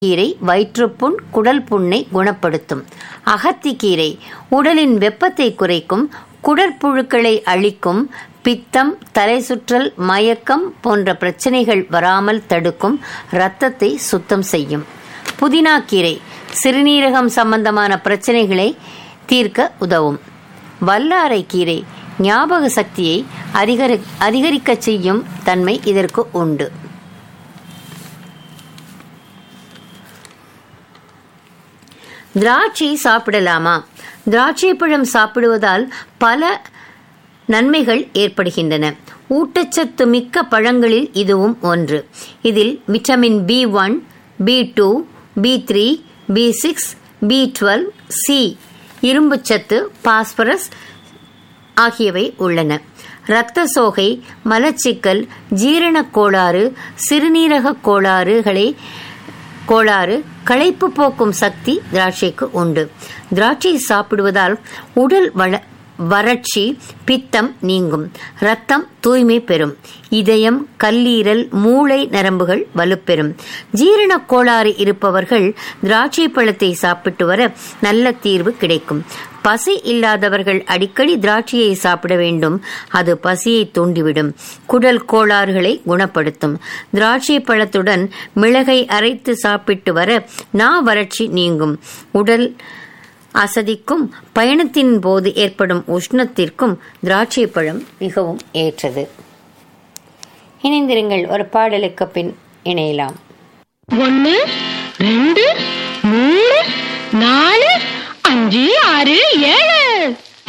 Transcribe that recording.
கீரை வயிற்றுப்புண் குடல் புண்ணை குணப்படுத்தும் அகத்திக்கீரை உடலின் வெப்பத்தை குறைக்கும் குடற்புழுக்களை அழிக்கும் பித்தம் தலை சுற்றல் மயக்கம் போன்ற பிரச்சனைகள் வராமல் தடுக்கும் இரத்தத்தை சுத்தம் செய்யும் புதினா கீரை சிறுநீரகம் சம்பந்தமான பிரச்சனைகளை தீர்க்க உதவும் வல்லாரை கீரை ஞாபக சக்தியை அதிகரி அதிகரிக்கச் செய்யும் தன்மை இதற்கு உண்டு திராட்சை சாப்பிடலாமா திராட்சை பழம் சாப்பிடுவதால் பல நன்மைகள் ஏற்படுகின்றன ஊட்டச்சத்து மிக்க பழங்களில் இதுவும் ஒன்று இதில் vitamin B one B two B three B six B twelve C இரும்புச்சத்து பாஸ்பரஸ் ஆகியவை உள்ளன இரத்த சோகை மலச்சிக்கல் ஜீரணக் கோளாறு சிறுநீரக கோளாறுகளை கோளாறு களைப்பு போக்கும் சக்தி திராட்சைக்கு உண்டு திராட்சை சாப்பிடுவதால் உடல் வள வறட்சி பித்தம் நீங்கும் ரத்தம் தூய்மை பெறும் இதயம் கல்லீரல் மூளை நரம்புகள் வலுப்பெறும் ஜீரணக் கோளாறு இருப்பவர்கள் திராட்சை பழத்தை சாப்பிட்டு வர நல்ல தீர்வு கிடைக்கும் பசி இல்லாதவர்கள் அடிக்கடி திராட்சையை சாப்பிட வேண்டும் அது பசியை தூண்டிவிடும் குடல் கோளாறுகளை குணப்படுத்தும் திராட்சை பழத்துடன் மிளகை அரைத்து சாப்பிட்டு வர நா வறட்சி நீங்கும் உடல் அசதிக்கும் பயணத்தின் போது ஏற்படும் உஷ்ணத்திற்கும் திராட்சை பழம் மிகவும் ஏற்றது இணைந்திருங்கள் ஒரு பாடலுக்கு பின் இணையலாம் ஒன்னு ரெண்டு மூணு நாலு அஞ்சு ஆறு ஏழு